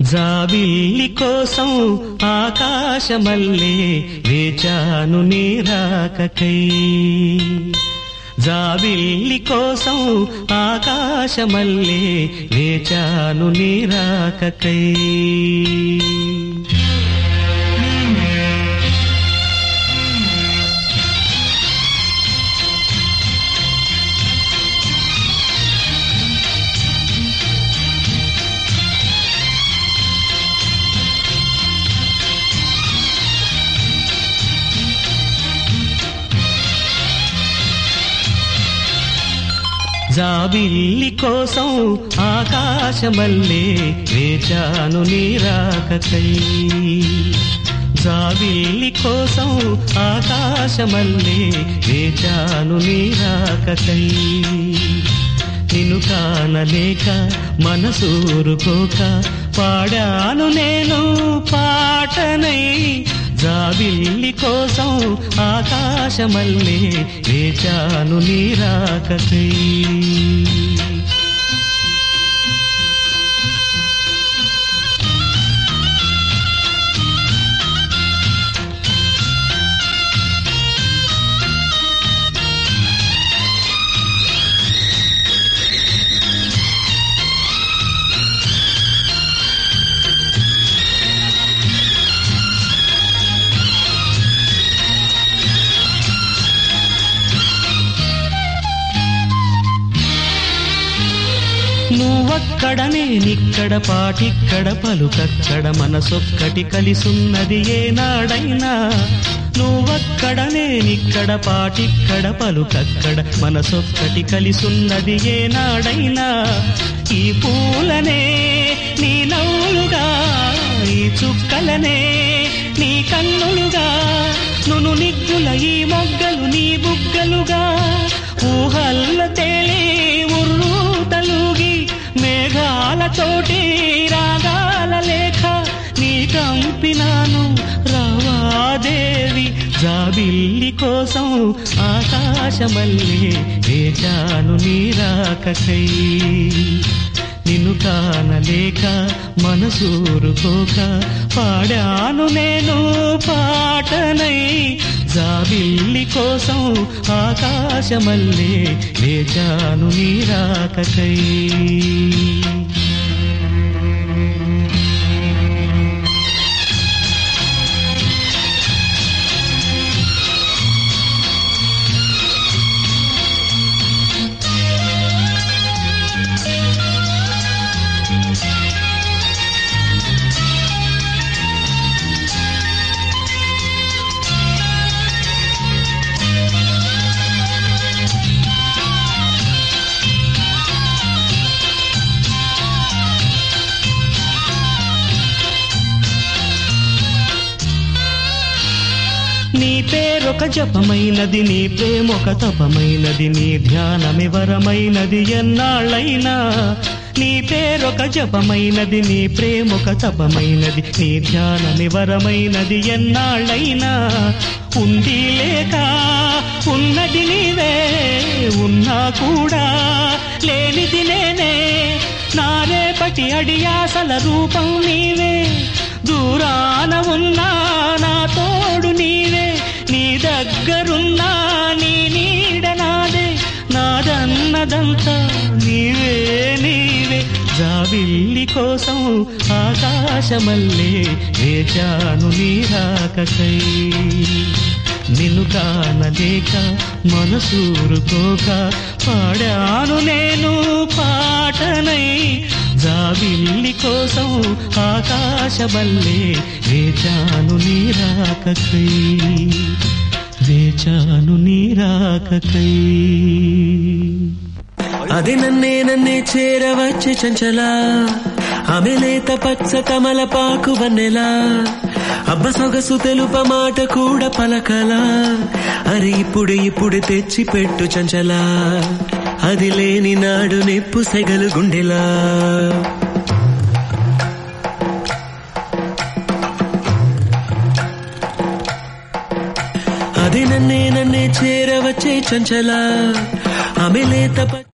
జాబిల్లి కోసం ఆకాశమల్లే వేచాను నీరాకకై జాబిల్లి కోసం ఆకాశమల్లే వేచాను నీరాకకై జాబిల్లి కోసం ఆకాశమల్లే వేచాను నీరాకకై జాబిల్లి కోసం ఆకాశమల్లే వేచాను నీరాకకై నిన్ను కానలేక మనసూరుకోక పాడాను నేను పాటనై జాబిల్లి కోసం ఆకాశమల్లే వేచాను నీరాకకై నువ్వక్కడ నేనిక్కడ పాటిక్కడ పలుకక్కడ మనసొక్కటి కలిసున్నది ఏనాడైనా నువ్వక్కడ నేనిక్కడ పాటిక్కడ పలుకక్కడ మనసొక్కటి కలిసున్నది ఏనాడైనా ఈ పూలనే నీ నవ్వులుగా ఈ చుక్కలనే నీ కన్నులుగా నును నిగ్గుల ఈ మొగ్గలు నీ బుగ్గలుగా ఊహల్ల తేలి ఉర్రు తలుగి మేఘాలతోటి రాగాల లేఖ నీ కంపినాను రావాదేవి జాబిల్లి కోసం ఆకాశమల్లే వేచాను నీరాకకై నిన్ను కానలేక మనసూరుకోక పాడాను నేను పాటనై జాబిల్లి కోసం ఆకాశమల్లే వేచాను నీరాకకై నీ పేరొక జపమైనది నీ ప్రేమొక తపమైనది నీ ధ్యానమివరమైనది ఎన్నాళ్ళైనా నీ పేరొక జపమైనది నీ ప్రేమొక తపమైనది నీ ధ్యానమివరమైనది ఎన్నాళ్ళైనా ఉంది లేక ఉన్నది నీవే ఉన్నా కూడా లేనిది నేనే నా రేపటి అడియాసల రూపం నీవే దూరాన ఉన్నా నా తోడు నీవే నీ దగ్గరున్నా నీ నీడ నాదే నాదన్నదంతా నీవే నీవే జాబిల్లి కోసం ఆకాశమల్లే వేచాను నీరాకకై నిన్ను కానలేక మనసూరుకోక పాడాను నేను పాటనై జాబిల్లి కోసం ఆకాశమల్లే వేచాను నీరాకకై వేచాను నీరాకకై అది నన్నే నన్నే చేరవచ్చే చంచలా ఆమె లేత పచ్చ కమల పాకు వన్నెలా అబ్బ సొగసు తెలుప మాట కూడా పలకలా అరే ఇప్పుడు ఇప్పుడు తెచ్చి పెట్టు చంచలా అది లేని నాడు నిప్పు సెగలు గుండెలా అది నన్నే నన్నే చేరవచ్చే చంచలా ఆమె లేత ప-